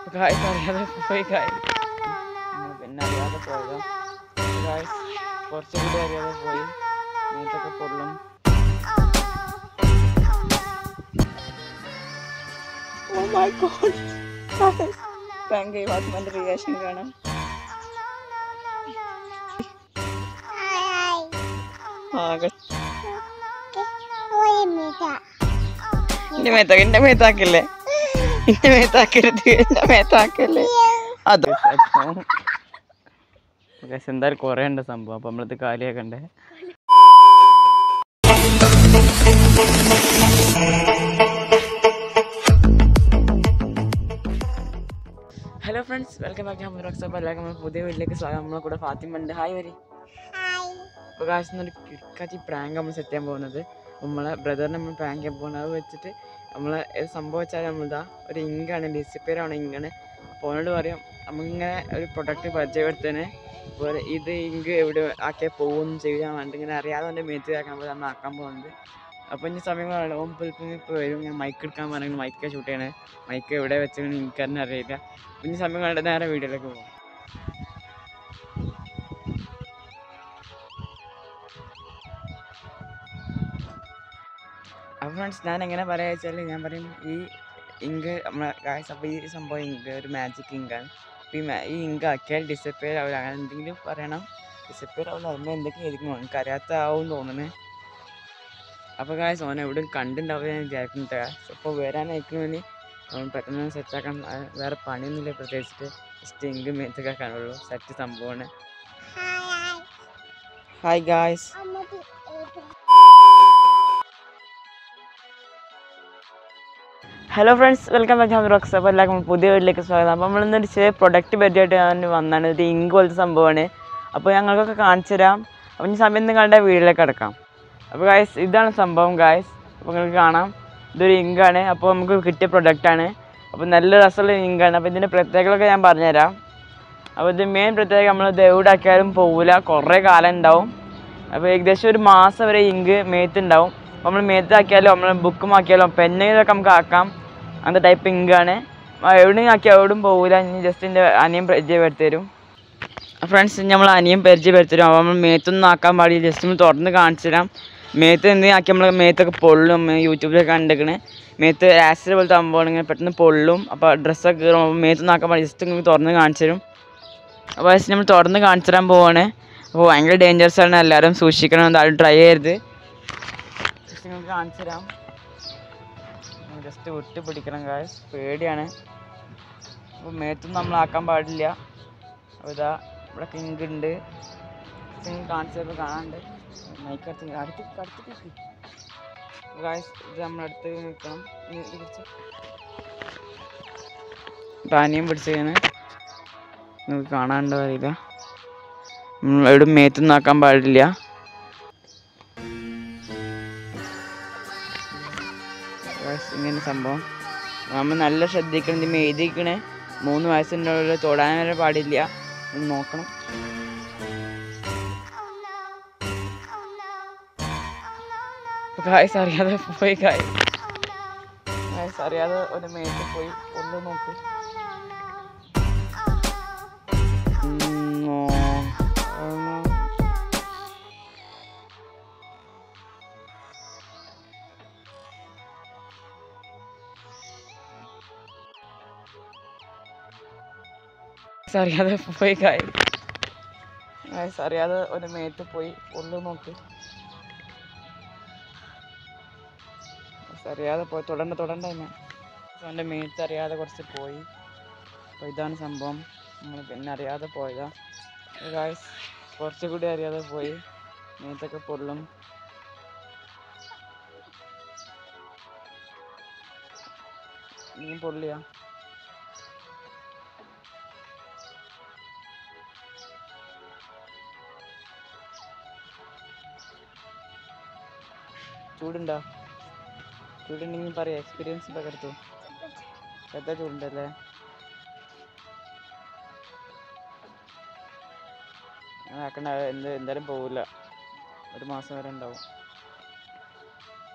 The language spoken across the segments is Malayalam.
ഗായ്സ് അറിയാതെ പോയി ഗായ് പിന്നെ അറിയാതെ പോയതാ ഗായ്സ് കുറച്ചുകൂടി അറിയാതെ പോയി നീത്തൊക്കെ പൊള്ളും ഓ മൈ ഗോഡ് ഭയങ്കര വാത്മന്റെ റിയാക്ഷൻ കാണാം ആകെ എന്റെ മേത്താക്ക എന്റെ മേത്താക്കല്ലേ എന്റെ മേത്താക്കരുത് എന്റെ മേത്താക്കല്ലേ അത് ഗൈസ് എന്തായാലും കുറേ ഉണ്ട് സംഭവം അപ്പൊ നമ്മളിത് കാലിയാക്കണ്ടേ hello friends welcome back to Rocks അപ്പോൾ എല്ലാവർക്കും നമ്മുടെ പുതിയ വീട്ടിലേക്ക് സ്വാഗതം നമ്മളെ കൂടെ ഫാത്തിമ ഉണ്ട് ഹായ് വരി അപ്പോൾ കാശ് എന്നൊരു കിടക്കാച്ചി പ്രാങ്ക് നമ്മൾ സെറ്റ് ചെയ്യാൻ പോകുന്നത് നമ്മളെ ബ്രദറിനെ നമ്മൾ പ്രാങ്ക് ചെയ്യാൻ പോകുന്നത് അത് വെച്ചിട്ട് നമ്മൾ സംഭവിച്ചാൽ നമ്മളിതാ ഒരു ഇങ്കാണ് ഡിസിപ്പയർ ആണ് ഇങ്കാണ് അപ്പോൾ അവനോട് പറയും നമ്മളിങ്ങനെ ഒരു പ്രൊഡക്റ്റ് പരിചയപ്പെടുത്തേനെ അതുപോലെ ഇത് ഇങ്ക് എവിടെ ആക്കിയാൽ പോകുമെന്ന് ചെയ്യാൻ വേണ്ടി ഇങ്ങനെ അറിയാതെ എൻ്റെ മേത്ത് ആക്കാൻ നമ്മൾ നമ്മൾ ആക്കാൻ പോകുന്നത് അപ്പോൾ ഇനി സമയം ഓം ഇപ്പോൾ ഇപ്പോൾ വരും ഞാൻ മൈക്ക് എടുക്കാൻ പറഞ്ഞു മൈക്ക് ഷൂട്ട് ചെയ്യണേ മൈക്ക് എവിടെ വെച്ചാൽ എനിക്ക് തന്നെ അറിയില്ല ഇനി സമയം കണ്ടിട്ട് നേരെ വീഡിയോയിലേക്ക് പോകും അപ്പോൾ ഫ്രണ്ട്സ് ഞാൻ എങ്ങനെ പറയാ വെച്ചാൽ ഞാൻ പറയും ഈ ഇങ്ക് നമ്മളെ ഗായ്സ് അപ്പോൾ ഈ സംഭവം ഇങ്ക് ഒരു മാജിക് ഇങ്കാണ് അപ്പോൾ ഈ ma- ഈ ഇങ്ക് ആക്കിയാൽ ഡിസപ്പിയർ ആവില്ല അങ്ങനെ എന്തെങ്കിലും പറയണം ഡിസപ്പിയർ ആവില്ല അതിന് എന്തൊക്കെ ആയിരിക്കും എനിക്ക് അറിയാത്ത ആവും തോന്നുന്നത് അപ്പോൾ ഗായ്സ് ഓൻ എവിടെയും കണ്ടിട്ടുണ്ടാവില്ല ഞാൻ വിചാരിക്കുന്നത് അപ്പോൾ വരാനായിക്കണമെന്ന് അവൻ പെട്ടെന്ന് സെറ്റാക്കാൻ വേറെ പണിയൊന്നുമില്ല പ്രത്യേകിച്ചിട്ട് ജസ്റ്റ് ഇങ്ക് മേത്തൊക്കെ ആക്കാനുള്ളൂ സെറ്റ് സംഭവമാണ് hi guys hello friends welcome back ഹം റോക്സ് അപ്പോൾ എല്ലാവർക്കും പുതിയ വീട്ടിലേക്ക് സ്വാഗതം അപ്പോൾ നമ്മൾ ഇന്നൊരു ചെറിയ പ്രൊഡക്റ്റ് പറ്റിയിട്ട് ഞാൻ വന്നാണ് ഇത് ഇങ്ക് പോലത്തെ സംഭവമാണ് അപ്പോൾ ഞങ്ങൾക്കൊക്കെ കാണിച്ചു തരാം അപ്പോൾ ഇനി സമയം നിങ്ങൾ കണ്ട വീട്ടിലേക്ക് കിടക്കാം അപ്പോൾ ഗായ്സ് ഇതാണ് സംഭവം ഗായ്സ് അപ്പോൾ നിങ്ങൾക്ക് കാണാം ഇതൊരു ഇങ്കാണ് അപ്പോൾ നമുക്ക് കിട്ടിയ പ്രൊഡക്റ്റാണ് അപ്പോൾ നല്ല രസമുള്ള ഇങ്കാണ് അപ്പോൾ ഇതിൻ്റെ പ്രത്യേകതകളൊക്കെ ഞാൻ പറഞ്ഞുതരാം അപ്പോൾ ഇത് മെയിൻ പ്രത്യേകത നമ്മൾ ഇത് എവിടെ ആക്കിയാലും പോവില്ല കുറേ കാലം ഉണ്ടാവും അപ്പോൾ ഏകദേശം ഒരു മാസം വരെ ഇങ്ക് മേത്തുണ്ടാവും അപ്പോൾ നമ്മൾ മേത്താക്കിയാലും നമ്മൾ ബുക്കും ആക്കിയാലും പെന്നിലൊക്കെ നമുക്ക് ആക്കാം അങ്ങനത്തെ ടൈപ്പ് ഇങ്കാണ് എവിടെയും ആക്കിയാൽ എവിടെയും പോകില്ല ഇനി ജസ്റ്റ് എൻ്റെ അനിയൻ പരിചയപ്പെടുത്തി തരും ഫ്രണ്ട്സ് നമ്മൾ അനിയൻ പരിചയപ്പെടുത്തി തരും അപ്പോൾ നമ്മൾ മേത്തൊന്നും ആക്കാൻ പാടില്ല ജസ്റ്റ് ഒന്ന് തുറന്ന് കാണിച്ചു തരാം മേത്ത് എന്തെങ്കിലും ആക്കി നമ്മൾ മേത്തൊക്കെ പൊള്ളും യൂട്യൂബിലൊക്കെ കണ്ടിരിക്കണേ മേത്ത് ആസിഡ് പോലത്തെ സംഭവമാണ് ഇങ്ങനെ പെട്ടെന്ന് പൊള്ളും അപ്പോൾ ഡ്രസ്സൊക്കെ കയറും അപ്പോൾ മേത്തൊന്നും ആക്കാൻ പാടില്ല ജസ്റ്റ് ഇങ്ങനെ തുറന്ന് കാണിച്ചു തരും അപ്പോൾ നമ്മൾ തുറന്ന് കാണിച്ചു തരാൻ പോവാണ് അപ്പോൾ ഭയങ്കര ഡേഞ്ചറസ് ആണ് എല്ലാവരും സൂക്ഷിക്കണം എന്തായാലും ട്രൈ ചെയ്യരുത് ജസ്റ്റ് നിങ്ങൾക്ക് കാണിച്ചു തരാം ജസ്റ്റ് വിട്ട് പിടിക്കണം കാശ് പേടിയാണ് അപ്പോൾ മേത്തൊന്നും നമ്മൾ ആക്കാൻ പാടില്ല അപ്പോൾ ഇതാ ഇവിടെ കിങ്ക് ഉണ്ട് നിങ്ങൾ കാണിച്ചപ്പോൾ കാണാണ്ട് മൈക്ക് അടുത്ത് അടുത്ത് അടുത്ത് ഗായ്സ് ഇത് നമ്മൾ അടുത്ത് നിൽക്കണം ഇനി ഇത് പിടിച്ച് പാനിയും പിടിച്ചാണ് നിങ്ങൾക്ക് കാണാണ്ടോ അറിയില്ല നമ്മൾ എവിടെ മേത്തൊന്നും ആക്കാൻ പാടില്ല Guys, ഇങ്ങനെ സംഭവം നമ്മൾ നല്ല ശ്രദ്ധിക്കണം ഇത് എഴുതിക്കണേ മൂന്ന് വയസ്സിൻ്റെ ഉള്ളിൽ തൊടാൻ വരെ പാടില്ല ഒന്ന് നോക്കണം ഗായ്സ് അറിയാതെ പോയി ഗായ് ഗായ്സ് അറിയാതെ ഒരു മേത്ത് പോയി ഒന്ന് നോക്ക് ഉം, ഓ, ആണോ? Guys, അറിയാതെ പോയി കായ് ഗായ്സ് അറിയാതെ ഒരു മേത്ത് പോയി ഒന്ന് നോക്ക് Guys, അറിയാതെ പോയി തൊടണ്ട തൊടണ്ട തന്നെ അവൻ്റെ മേത്ത് അറിയാതെ കുറച്ച് പോയി അപ്പോൾ ഇതാണ് സംഭവം നമ്മൾ പിന്നെ അറിയാതെ പോയതാ ഗായ്സ് കുറച്ചുകൂടി അറിയാതെ പോയി മേത്തൊക്കെ പൊള്ളും നീ പൊള്ളിയാ ചൂടുണ്ടോ ചൂടുണ്ടെങ്കിൽ പറയാം എക്സ്പീരിയൻസ് പകർത്തു എത്ര ചൂടുണ്ടല്ലേ അങ്ങനെ ആക്കണ്ട എന്ത് എന്തായാലും പോവില്ല ഒരു മാസം വരെ ഉണ്ടാവും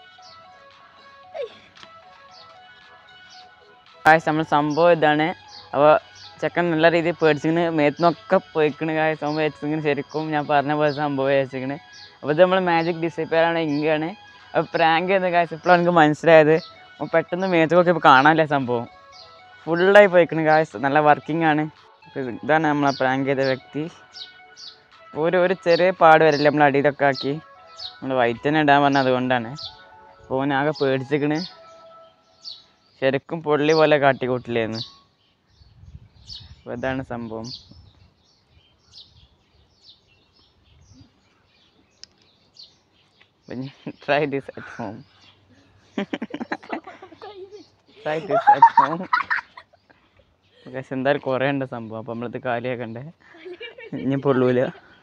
ഗായ്സ് നമ്മൾ സംഭവം ഇതാണ് അപ്പോൾ ചെക്കൻ നല്ല രീതിയിൽ പേടിച്ചിങ്ങനെ മേത്തുനിന്നൊക്കെ പോയിക്കണ് കാര്യം സംഭവം വെച്ചിങ്ങനെ ശരിക്കും ഞാൻ പറഞ്ഞ പോലെ സംഭവം വെച്ചിങ്ങനെ അപ്പോൾ ഇത് നമ്മൾ മാജിക് ഡിസൈപ്പറാണ് ഇങ്ങാണ് അപ്പോൾ പ്രാങ്ക് ചെയ്യുന്ന കാര്യം ഇപ്പോഴാണ് എനിക്ക് മനസ്സിലായത് അപ്പോൾ പെട്ടെന്ന് മേത്തൊക്കെ ഇപ്പോൾ കാണാനില്ല സംഭവം ഫുള്ളായി പോയിക്കണ് കാര്യം നല്ല വർക്കിംഗ് ആണ് അപ്പോൾ ഇത് ഇതാണ് നമ്മളെ പ്രാങ്ക് ചെയ്ത വ്യക്തി ഒരു ഒരു ചെറിയ പാട് വരില്ല നമ്മൾ അടിയിലൊക്കെ ആക്കി നമ്മൾ വൈറ്റ് തന്നെ ഇടാൻ പറഞ്ഞത് അതുകൊണ്ടാണ് അപ്പോൾ ഓനാകെ പേടിച്ചിക്കണ് ശരിക്കും പൊള്ളി പോലെ കാട്ടിക്കൂട്ടില്ലേന്ന് അപ്പോൾ ഇതാണ് സംഭവം try this at home try this at home പക്ഷെ എന്തായാലും കുറേ ഉണ്ട് സംഭവം അപ്പോൾ നമ്മളത് കാലിയാക്കണ്ടേ ഇനി പൊള്ളൂല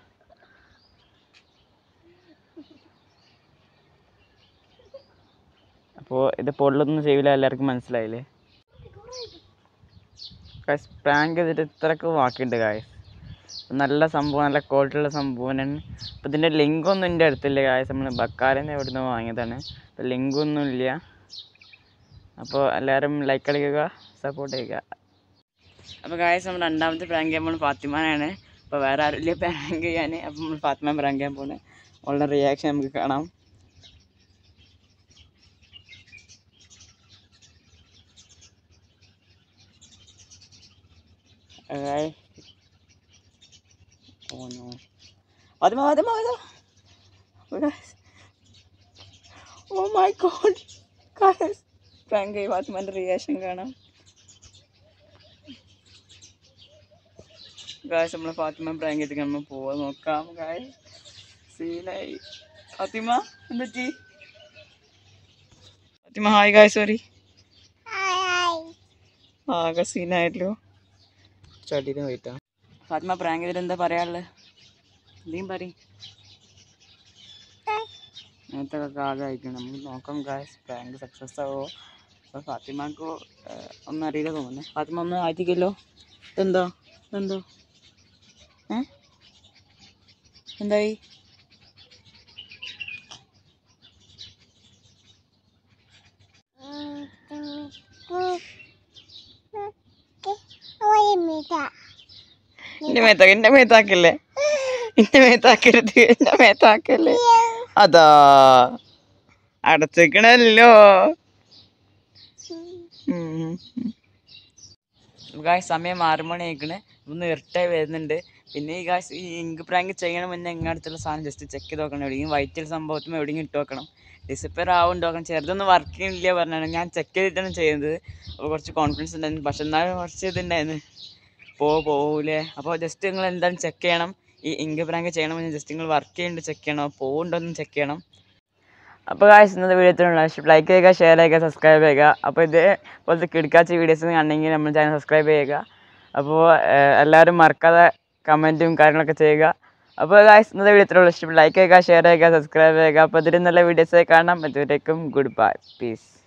അപ്പോൾ ഇത് പൊള്ളൊന്നും ചെയ്യില്ല എല്ലാവർക്കും മനസ്സിലായില്ലേ ഗായ്സ് പ്രാങ്ക് ചെയ്തിട്ട് ഇത്രക്ക് ബാക്കിയുണ്ട് ഗായ്സ് നല്ല സംഭവം നല്ല ക്വാളിറ്റി ഉള്ള സംഭവമാണ് അപ്പോൾ ഇതിൻ്റെ ലിങ്കൊന്നും എൻ്റെ അടുത്തില്ല ഗായ്സ് നമ്മൾ ബക്കാരന്ന് എവിടെ നിന്ന് വാങ്ങിയതാണ് അപ്പോൾ ലിങ്കൊന്നും ഇല്ല അപ്പോൾ എല്ലാവരും ലൈക്ക് അടിക്കുക സപ്പോർട്ട് ചെയ്യുക അപ്പോൾ ഗായ്സ് നമ്മൾ രണ്ടാമത്തെ പ്രാങ്ക് ചെയ്യാൻ പോകുന്നത് ഫാത്തിമാനാണ് അപ്പോൾ വേറെ ആരുമില്ല പ്രാങ്ക് ചെയ്യാൻ അപ്പോൾ നമ്മൾ ഫാത്തിമ പ്രാങ്ക് ചെയ്യാൻ പോകുന്നത് അവളുടെ റിയാക്ഷൻ നമുക്ക് കാണാം Okay. Oh no. Fatima, Fatima, Fatima. Oh, guys. Oh my god. Guys. Prank ചെയ്യും ഫാത്തിമാൻ്റെ റിയാക്ഷൻ കാണാം ഗായ്സ് നമ്മൾ ഫാത്തിമ പ്രാങ്ക് ചെയ്തിട്ട് നമ്മൾ പോവാൻ നോക്കാം ഗായ് സീനായി ഫാത്തിമ എന്തെറ്റി ഫാത്തിമ ഹായ് ഗായ് സോറി ആകെ സീനായല്ലോ ചടിന് പോയിട്ടാ ഫാത്തിമ പ്രാങ്ക് ചെയ്തിട്ട് എന്താ പറയാനുള്ളത് എന്തെങ്കിലും പറയും അങ്ങനത്തെ ഒക്കെ ആകെ അയക്കണം നമുക്ക് നോക്കാം ഗായ്സ് പ്രാങ്ക് സക്സസ് ആവോ അപ്പോൾ ഫാത്തിമാക്ക് ഒന്നും അറിയില്ല തോന്നുന്നു ഫാത്തിമ ഒന്നും ആയിട്ടില്ലല്ലോ ഇതെന്തോ ഇതെന്തോ ഏ എന്തായി എന്റെ മേത്താക്ക എന്റെ മേത്താക്കല്ലേ എന്റെ മേത്താക്കരുത് എന്റെ മേത്താക്കല്ലേ അതാ അടച്ചേക്കണല്ലോ ഗായ് സമയം ആറ് മണി ആയിക്കണ് ഒന്ന് ഇരട്ടായി വരുന്നുണ്ട് പിന്നെ ഈ ഗായ്സ് ഈ ഇങ്ക് പ്രാങ്ക് ചെയ്യണം മുന്നേ എങ്ങടുത്തുള്ള സാധനം ജസ്റ്റ് ചെക്ക് ചെയ്ത് നോക്കണം എവിടെയെങ്കിലും വൈറ്റൽ സംഭവത്തിന് എവിടെയെങ്കിലും ഇട്ട് നോക്കണം ഡിസിപ്പർ ആവുണ്ട് നോക്കണം ചെറുതൊന്നും വർക്ക് ചെയ്യണില്ല പറഞ്ഞാണ് ഞാൻ ചെക്ക് ചെയ്തിട്ടാണ് ചെയ്യുന്നത് അപ്പോൾ കുറച്ച് കോൺഫിഡൻസ് ഉണ്ടായിരുന്നു പക്ഷെ എന്നാലും കുറച്ച് ഇതുണ്ടായിരുന്നു പോ പോകൂലേ അപ്പോൾ ജസ്റ്റ് നിങ്ങൾ എന്തായാലും ചെക്ക് ചെയ്യണം ഈ ഇങ്ക് പ്രാങ്ക് ചെയ്യണമെന്ന് ജസ്റ്റ് നിങ്ങൾ വർക്ക് ചെയ്യുന്നുണ്ട് ചെക്ക് ചെയ്യണം പോകുന്നുണ്ടോ എന്ന് ചെക്ക് ചെയ്യണം അപ്പോൾ കാശ് ഇന്നത്തെ വീഡിയോത്തിനുള്ള ലൈക്ക് ചെയ്യുക ഷെയർ ചെയ്യുക സബ്സ്ക്രൈബ് ചെയ്യുക അപ്പോൾ ഇത് പോലത്തെ കിടക്കാച്ച വീഡിയോസ് കണ്ടെങ്കിൽ നമ്മൾ ചാനൽ സബ്സ്ക്രൈബ് ചെയ്യുക അപ്പോൾ എല്ലാവരും മറക്കാതെ കമൻറ്റും കാര്യങ്ങളൊക്കെ ചെയ്യുക അപ്പോൾ കാശ് ഇന്നത്തെ വീഡിയോത്തിലുള്ള ഇഷ്ടം ലൈക്ക് ചെയ്യുക ഷെയർ ചെയ്യുക സബ്സ്ക്രൈബ് ചെയ്യുക അപ്പോൾ ഇതിൽ നല്ല വീഡിയോസ് കാണാം അതുവരേക്കും ഗുഡ് ബൈ പീസ്